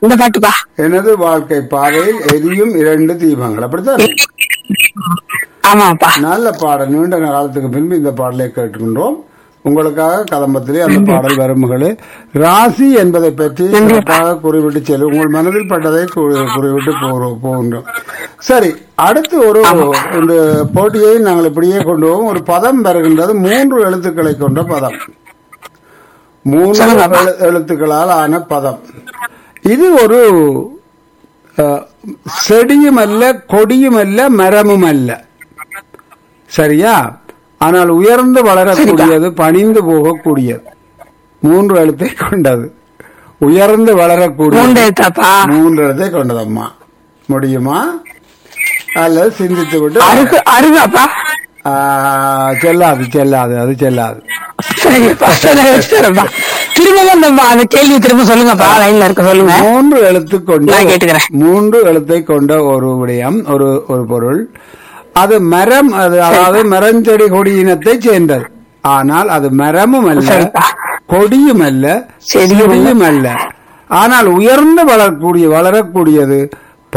இந்த பாட்டுப்பா எனது வாழ்க்கை பாதையில் எரியும் இரண்டு தீபங்கள் அப்படித்தான் ஆமாப்பா நல்ல பாடல் நீண்ட காலத்துக்கு பின்பு இந்த பாடலை கேட்டுக்கின்றோம் உங்களுக்காக கதம்பத்திலே அந்த பாடல் வருமுகளே ராசி என்பதை பற்றி சிறப்பாக குறிவிட்டு செல்லும் உங்கள் மனதில் பட்டதை குறி- குறிவிட்டு போகிறோம் போகின்றோம் சரி அடுத்து ஒரு இந்த போட்டியை நாங்கள் இப்படியே கொண்டு போவோம் ஒரு பதம் வருகின்றது மூன்று எழுத்துக்களை கொண்ட பதம் மூன்று சொல்லுங்கப்பா. எழு- எழுத்துக்களால் ஆன பதம் இது ஒரு அஹ், செடியும் அல்ல கொடியும் அல்ல மரமும் அல்ல சரியா ஆனால் உயர்ந்து வளரக்கூடியது பணிந்து போகக்கூடியது மூன்று எழுத்தை கொண்டது உயர்ந்து மூன்று வளரக்கூடிய எழுத்தாப்பா மூன்று எழுத்தை கொண்டதம்மா முடியுமா அல்லது சிந்தித்து விட்டு அருகு அருகாப்பா ஆ, செல்லாது செல்லாது அது செல்லாது சரிப்பா சரிப்பா திரும்பவும் அந்த அந்த கேள்வி திரும்ப சொல்லுங்கப்பா லைன்ல இருக்க சொல்லுங்க மூன்று எழுத்து கொண்ட நான் கேட்டுக்கிறேன். மூன்று எழுத்தை கொண்ட ஒரு விடயம் ஒரு ஒரு பொருள் அது மரம் அது அதாவது மரஞ்செடி கொடி இனத்தை சேர்ந்தது ஆனால் அது மரமும் அல்ல சரிப்பா. கொடியும் அல்ல செடியும் அல்ல. செடியும் அல்ல ஆனால் உயர்ந்து வளரக்கூடிய வளரக்கூடியது